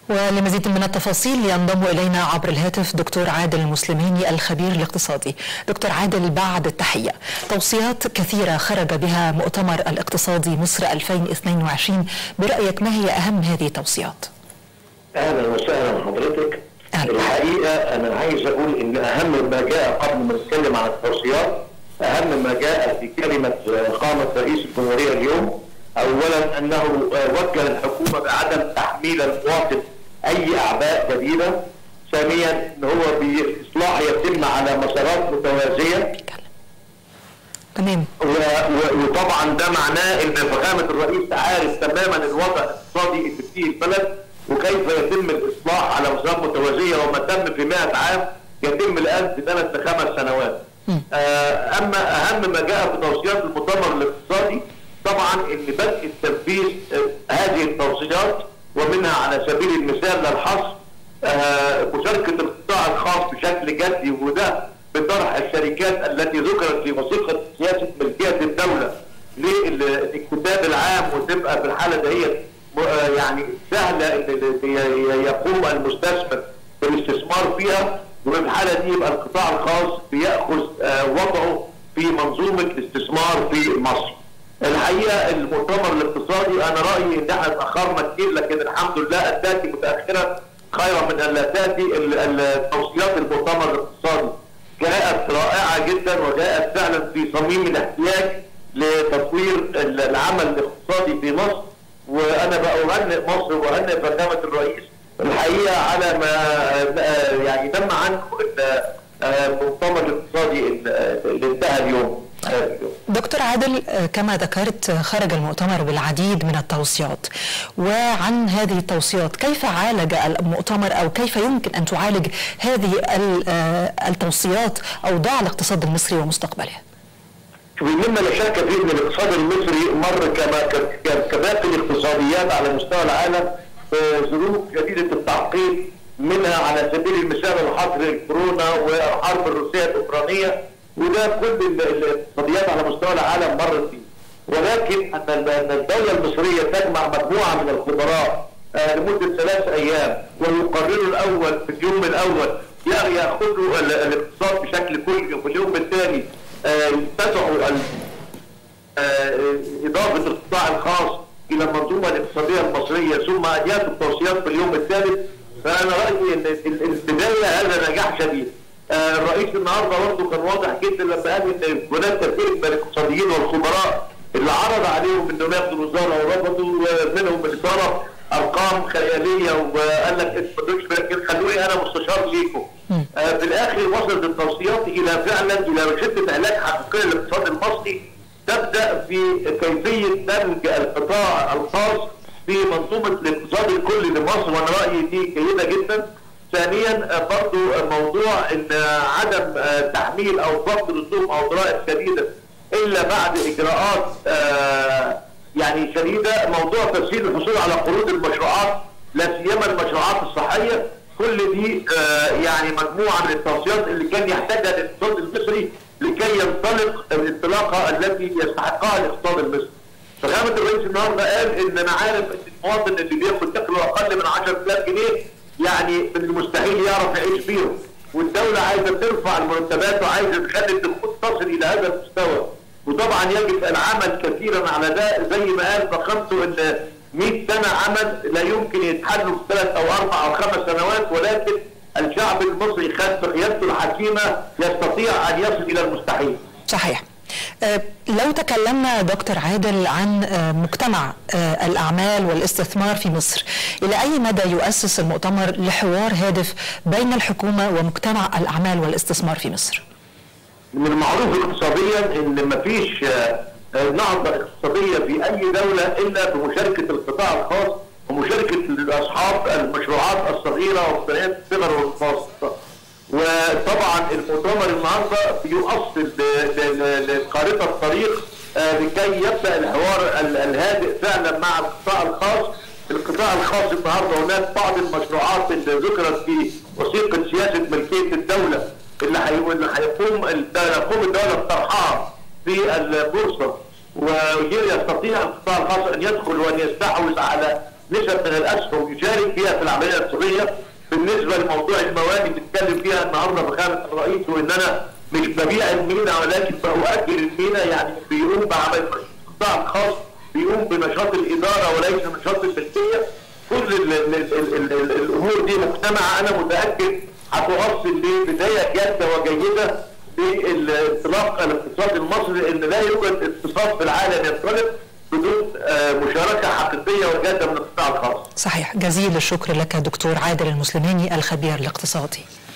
ولمزيد من التفاصيل ينضم الينا عبر الهاتف دكتور عادل المسلماني الخبير الاقتصادي. دكتور عادل بعد التحيه، توصيات كثيره خرج بها مؤتمر الاقتصادي مصر 2022 برايك ما هي اهم هذه التوصيات؟ اهلا وسهلا حضرتك. أهلا. الحقيقه انا عايز اقول ان اهم ما جاء قبل ما نتكلم عن التوصيات اهم ما جاء في كلمه قامه رئيس الجمهوريه اليوم اولا انه وجه الحكومه بعدم تحميل المواطن اي اعباء جديده ثانيا ان هو باصلاح يتم على مسارات متوازيه تمام وطبعا ده معناه ان فخامه الرئيس عارف تماما الوضع الاقتصادي اللي فيه البلد وكيف يتم الاصلاح على مسارات متوازيه وما تم في 100 عام يتم الان في ثلاث لخمس سنوات. اما اهم ما جاء في توصيات المؤتمر الاقتصادي طبعا ان بدء تنفيذ هذه التوصيات ومنها على سبيل المثال للحصر مشاركه القطاع الخاص بشكل جدي وده بطرح الشركات التي ذكرت في وثيقه سياسه ملكيه الدوله للاكتتاب العام وتبقى في الحاله دهيت يعني سهله ان يقوم المستثمر بالاستثمار فيها وفي الحاله دي يبقى القطاع الخاص بياخذ وضعه في منظومه الاستثمار في مصر. الحقيقه المؤتمر الاقتصادي انا رايي ان احنا اتاخرنا كتير لكن الحمد لله التاتي متاخرا خيرا من ان لا تاتي توصيات المؤتمر الاقتصادي جاءت رائعه جدا وجاءت فعلا في صميم الاحتياج لتطوير العمل الاقتصادي في مصر وانا بأهنئ مصر واهنئ فخامه الرئيس الحقيقه على ما يعني تم عنه المؤتمر الاقتصادي اللي انتهى اليوم دكتور عادل كما ذكرت خرج المؤتمر بالعديد من التوصيات وعن هذه التوصيات كيف عالج المؤتمر او كيف يمكن ان تعالج هذه التوصيات اوضاع الاقتصاد المصري ومستقبله؟ مما لا شك فيه ان الاقتصاد المصري مر كما كباقي الاقتصاديات على مستوى العالم ظروف شديده التعقيد منها على سبيل المثال الحظر الكورونا والحرب الروسيه الاوكرانيه وده كل الاقتصاديات على مستوى العالم مرت فيه ولكن ان الدوله المصريه تجمع مجموعه من الخبراء لمده ثلاث ايام ويقرروا الاول في اليوم الاول ياخذوا الاقتصاد بشكل كلي وفي اليوم الثاني يتسعوا اضافه القطاع الخاص الى المنظومه الاقتصاديه المصريه ثم ان ياتوا التوصيات في اليوم الثالث فانا رايي ان البدايه هذا نجاح شديد. آه الرئيس النهارده برضه كان واضح جدا لما قال ان هناك تفكير من الاقتصاديين والخبراء اللي عرض عليهم انهم ياخدوا الوزاره ورفضوا منهم اللي طلب ارقام خياليه وقال لك انتوا خلوني انا مستشار ليكم. آه في الاخر وصلت التوصيات الى فعلا الى شده علاج حقيقيه للاقتصاد المصري تبدا في كيفيه دمج القطاع الخاص في منظومه الاقتصاد الكلي لمصر وانا رايي دي جيده جدا. ثانيا برضو موضوع ان عدم تحميل او ضبط رسوم او ضرائب شديده الا بعد اجراءات يعني شديده موضوع تسهيل الحصول على قروض المشروعات لا سيما المشروعات الصحيه كل دي يعني مجموعه من التوصيات اللي كان يحتاجها الاقتصاد المصري لكي ينطلق الانطلاقه التي يستحقها الاقتصاد المصري. فخامه الرئيس النهارده قال ان انا عارف ان المواطن اللي بياخد دخله اقل من 10000 جنيه يعني من المستحيل يعرف يعيش فيهم والدولة عايزة ترفع المرتبات وعايزة تخلي الدخول تصل إلى هذا المستوى وطبعا يجب العمل كثيرا على ده زي ما قال فخامته ان 100 سنة عمل لا يمكن يتحلوا في ثلاث أو أربع أو خمس سنوات ولكن الشعب المصري خد بقيادته الحكيمة يستطيع أن يصل إلى المستحيل صحيح لو تكلمنا دكتور عادل عن مجتمع الأعمال والاستثمار في مصر إلى أي مدى يؤسس المؤتمر لحوار هادف بين الحكومة ومجتمع الأعمال والاستثمار في مصر من المعروف اقتصاديا ان مفيش نهضه اقتصاديه في اي دوله الا بمشاركه القطاع الخاص ومشاركه اصحاب المشروعات الصغيره والصغيره الصغر والمتوسطه. وطبعا المؤتمر النهارده بيؤصل لخارطه الطريق لكي يبدا الحوار الهادئ فعلا مع القطاع الخاص. القطاع الخاص النهارده هناك بعض المشروعات اللي ذكرت في وثيقه سياسه ملكيه الدوله اللي اللي هيقوم يقوم الدوله بطرحها في البورصه ويستطيع القطاع الخاص ان يدخل وان يستحوذ على نسب من الاسهم يشارك فيها في العمليه الاقتصاديه بالنسبه لموضوع المواني بنتكلم فيها النهارده بخامه الرئيس وان انا مش ببيع المينا ولكن بؤجل المينا يعني بيقوم بعمل القطاع الخاص بيقوم بنشاط الاداره وليس نشاط الملكيه كل ال ال ال ال ال الامور دي مجتمعه انا متاكد هتوصل لبدايه جاده وجيده للانطلاق الاقتصادي المصري لان لا يوجد اقتصاد في العالم ينطلق بدون آه، مشاركه حقيقيه وجاده من القطاع الخاص. صحيح جزيل الشكر لك دكتور عادل المسلماني الخبير الاقتصادي